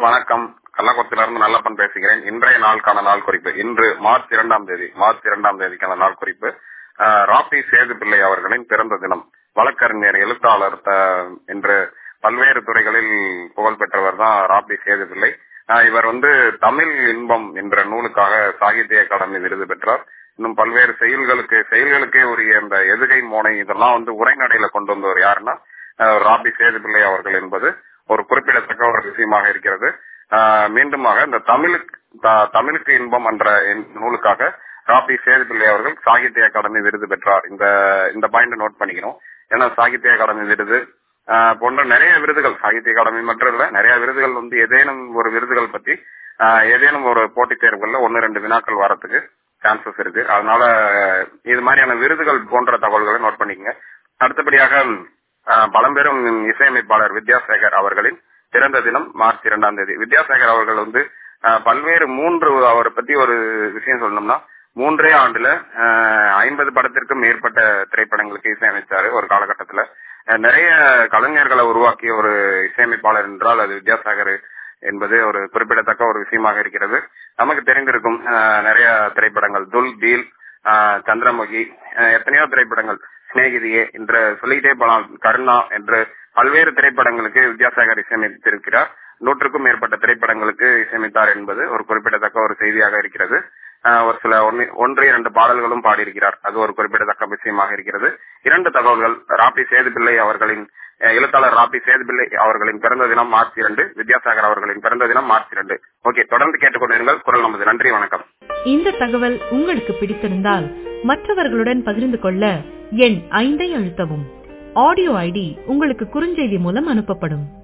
வணக்கம் கள்ளக்குளத்திலிருந்து நல்லப்பன் பேசுகிறேன் இன்றைய நாளுக்கான நாள் குறிப்பு இன்று மார்ச் இரண்டாம் தேதி மார்ச் இரண்டாம் தேதிக்கான நாள் குறிப்பு அஹ், ராபி சேது பிள்ளை அவர்களின் பிறந்த தினம் வழக்கறிஞர் எழுத்தாளர் த- என்று பல்வேறு துறைகளில் புகழ் பெற்றவர் தான் ராபி சேது பிள்ளை அஹ், இவர் வந்து தமிழ் இன்பம் என்ற நூலுக்காக சாகித்ய அகாடமி விருது பெற்றார் இன்னும் பல்வேறு செயல்களுக்கு செயல்களுக்கே உரிய இந்த எதுகை மோனை இதெல்லாம் வந்து உரைநடையில கொண்டு வந்தவர் யாருன்னா அஹ், ராபி சேது பிள்ளை அவர்கள் என்பது ஒரு குறிப்பிடத்தக்க ஒரு விஷயமாக இருக்கிறது ஆஹ் மீண்டுமாக இந்த தமிழுக்கு த- தமிழுக்கு இன்பம் என்ற என் நூலுக்காக ராபி சேதுபிள்ளை அவர்கள் சாகித்ய அகாடமி விருது பெற்றார் இந்த இந்த பாயிண்ட் நோட் பண்ணிக்கணும் ஏன்னா சாகித்ய அகாடமி விருது ஆஹ் போன்ற நிறைய விருதுகள் சாகித்ய அகாடமி மட்டும் இல்ல நிறைய விருதுகள் வந்து ஏதேனும் ஒரு விருதுகள் பத்தி ஆஹ் ஏதேனும் ஒரு போட்டித் தேர்வுகள்ல ஒன்னு ரெண்டு வினாக்கள் வரத்துக்கு சான்சஸ் இருக்கு அதனால இது மாதிரியான விருதுகள் போன்ற தகவல்களை நோட் பண்ணிக்கங்க அடுத்தபடியாக ஆஹ் பழம்பெரும் இசையமைப்பாளர் வித்யாசாகர் அவர்களின் பிறந்த தினம் மார்ச் இரண்டாம் தேதி வித்யாசாகர் அவர்கள் வந்து ஆஹ் பல்வேறு மூன்று அவரை பத்தி ஒரு விஷயம் சொல்லணும்னா மூன்றே ஆண்டுல ஐம்பது படத்திற்கும் மேற்பட்ட திரைப்படங்களுக்கு இசையமைச்சாரு ஒரு காலகட்டத்துல ஆஹ் நிறைய கலைஞர்களை உருவாக்கிய ஒரு இசையமைப்பாளர் என்றால் அது வித்யாசாகர் என்பது ஒரு குறிப்பிடத்தக்க ஒரு விஷயமாக இருக்கிறது நமக்கு தெரிந்திருக்கும் ஆஹ் நிறைய திரைப்படங்கள் துல் தீல் ஆஹ் சந்திரமுகி ஆஹ் எத்தனையோ திரைப்படங்கள் சிநேகிதியே என்று சொல்லிக்கிட்டே போலாம் கருணா என்று பல்வேறு திரைப்படங்களுக்கு வித்யாசாகர் இசையமைத்திருக்கிறார் நூற்றுக்கும் மேற்பட்ட திரைப்படங்களுக்கு இசையமைத்தார் என்பது ஒரு குறிப்பிடத்தக்க ஒரு செய்தியாக இருக்கிறது ஆஹ் ஒரு சில ஒன்னு ஒன்று இரண்டு பாடல்களும் பாடியிருக்கிறார் அது ஒரு குறிப்பிடத்தக்க விஷயமாக இருக்கிறது இரண்டு தகவல்கள் ராபி சேதுபிள்ளை அவர்களின் அஹ், எழுத்தாளர் ராபி சேதுபிள்ளை அவர்களின் பிறந்த தினம் மார்ச் இரண்டு வித்யாசாகர் அவர்களின் பிறந்த தினம் மார்ச் இரண்டு ஓகே தொடர்ந்து கேட்டுக்கொண்டிருங்கள் குரல் நமது நன்றி வணக்கம் இந்த தகவல் உங்களுக்கு பிடித்திருந்தால் மற்றவர்களுடன் பகிர்ந்து கொள்ள எண் ஐந்தை அழுத்தவும் ஆடியோ ஐடி உங்களுக்கு குறுஞ்செய்தி மூலம் அனுப்பப்படும்